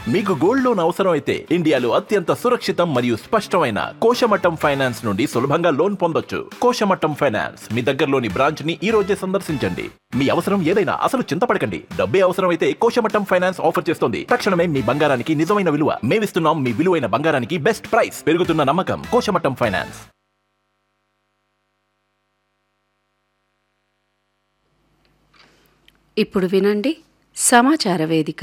మీకు gold loan అవసరం అయితే ఇండియాలో అత్యంత సురక్షితం మరియు స్పష్టమైన కోశమట్టం ఫైనాన్స్ నుండి సులభంగా లోన్ పొందొచ్చు కోశమట్టం ఫైనాన్స్ మీ దగ్గరలోని బ్రాంచ్ ని ఈ రోజే సందర్శించండి మీ అవసరం ఏదైనా అసలు చింతపడకండి డబ్బే అవసరం అయితే కోశమట్టం ఫైనాన్స్ ఆఫర్ చేస్తుంది తక్షణమే మీ బంగారానికి నిజమైన విలువ మేమిస్తున్నాం మీ విలువైన బంగారానికి బెస్ట్ ప్రైస్ పెరుగుతున్న నమ్మకం కోశమట్టం ఫైనాన్స్ ఇప్పుడు వినండి సమాచార వేదిక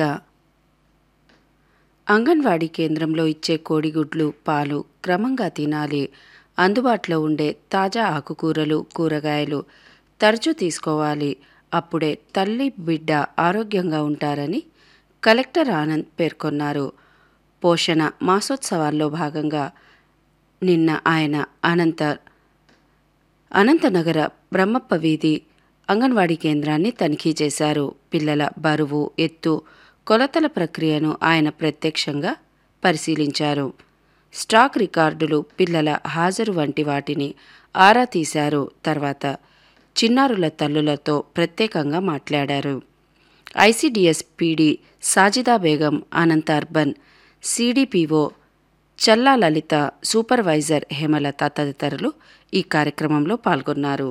అంగన్వాడీ కేంద్రంలో ఇచ్చే కోడిగుడ్లు పాలు క్రమంగా తినాలి అందుబాటులో ఉండే తాజా ఆకుకూరలు కూరగాయలు తరచూ తీసుకోవాలి అప్పుడే తల్లి బిడ్డ ఆరోగ్యంగా ఉంటారని కలెక్టర్ ఆనంద్ పేర్కొన్నారు పోషణ మాసోత్సవాల్లో భాగంగా నిన్న ఆయన అనంత అనంతనగర బ్రహ్మప్ప వీధి అంగన్వాడీ కేంద్రాన్ని తనిఖీ చేశారు పిల్లల బరువు ఎత్తు కొలతల ప్రక్రియను ఆయన ప్రత్యక్షంగా పరిశీలించారు స్టాక్ రికార్డులు పిల్లల హాజరు వంటి వాటిని ఆరా తీశారు తర్వాత చిన్నారుల తల్లులతో ప్రత్యేకంగా మాట్లాడారు ICDS PD Sajida Begum Anantha urban CDPO Challa Lalitha supervisor Hemalatha తదితరులు ఈ కార్యక్రమంలో పాల్గొన్నారు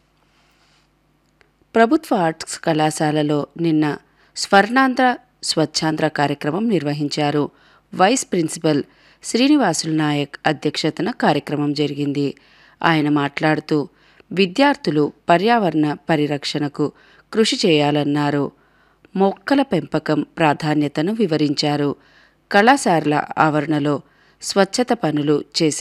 ప్రభుత్వ ఆర్ట్స్ కళాశాలలో నిన్న స్వర్ణాంధ్ర స్వచ్ఛాంధ్ర కార్యక్రమం నిర్వహించారు వైస్ ప్రిన్సిపల్ శ్రీనివాసులు నాయక్ అధ్యక్షతన కార్యక్రమం జరిగింది ఆయన మాట్లాడుతూ విద్యార్థులు పర్యావరణ పరిరక్షణకు కృషి చేయాలన్నారు మొక్కల పెంపకం ప్రాధాన్యతను వివరించారు కళాశాల ఆవరణలో స్వచ్ఛత పనులు చేసే